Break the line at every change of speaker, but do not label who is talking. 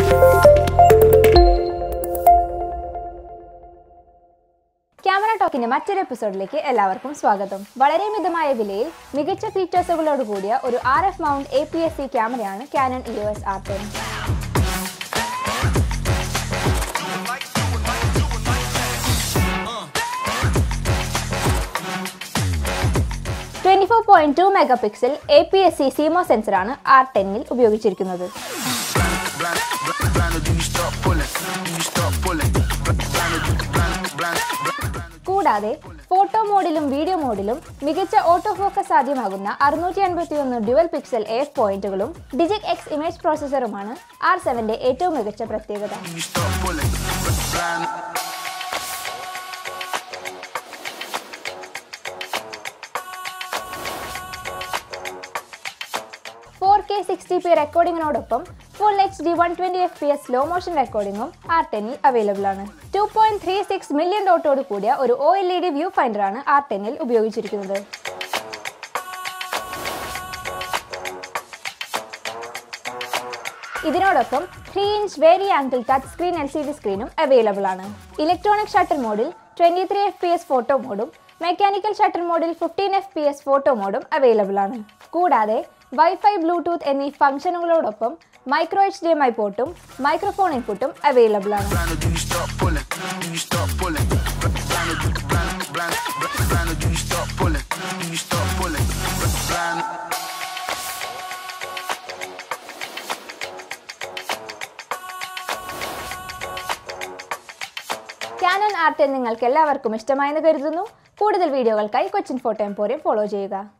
camera ടോക്കിന്റെ മറ്റൊരു എപ്പിസോഡിലേക്ക് എല്ലാവർക്കും സ്വാഗതം വളരെ മിതമായ വിലയിൽ മികച്ച ഫീച്ചേഴ്സുകളോട് കൂടിയ ഒരു R F mount A P S C ക്യാമറയാണ് Canon E O S R ten twenty four point two mega pixel A P S C CMOS സെൻസറാണ് ആർ ടെന്നിൽ ഉപയോഗിച്ചിരിക്കുന്നത് കൂടാതെ ഫോട്ടോ മോഡിലും വീഡിയോ മോഡിലും മികച്ച ഓട്ടോ ഫോക്കസ് സാധ്യമാകുന്ന അറുന്നൂറ്റി അൻപത്തി ഒന്ന് ഡ്യുവൽ പിക്സൽ എഫ് പോയിന്റുകളും ഡിജിക് എക്സ് ഇമേജ് പ്രോസസ്സറുമാണ് ആർ സെവന്റെ ഏറ്റവും മികച്ച പ്രത്യേകത ഫോർ കെ സിക്സ്റ്റി പി റെക്കോർഡിങ്ങിനോടൊപ്പം full H D one twenty F P S slow motion റെക്കോർഡിംഗും ആർ ടെന്നിൽ അവൈലബിൾ ആണ് two point three six million ഡോട്ടോട് കൂടിയ ഒരു O L E D view ഫൈൻഡറാണ് ആർ ടെന്നിൽ ഉപയോഗിച്ചിരിക്കുന്നത് ഇതിനോടൊപ്പം three inch vari angle touch screen L C D സ്ക്രീനും അവൈലബിൾ ആണ് ഇലക്ട്രോണിക് ഷട്ടർ മോഡിൽ twenty three F P S photo മോഡും മെക്കാനിക്കൽ ഷട്ടർ മോഡിൽ fifteen F P S photo മോഡും അവൈലബിൾ ആണ് കൂടാതെ വൈഫൈ ബ്ലൂടൂത്ത് എന്നീ ഫംഗ്ഷനുകളോടൊപ്പം micro H D M I പോർട്ടും മൈക്രോഫോൺ ഇൻപുട്ടും അവൈലബിൾ ആണ് ക്യാനൺ ആർട്ട് നിങ്ങൾക്ക് എല്ലാവർക്കും ഇഷ്ടമായെന്ന് കരുതുന്നു കൂടുതൽ വീഡിയോകൾക്കായി കൊച്ചിൻ ഫോട്ടോ എംപോറിയം ഫോളോ ചെയ്യുക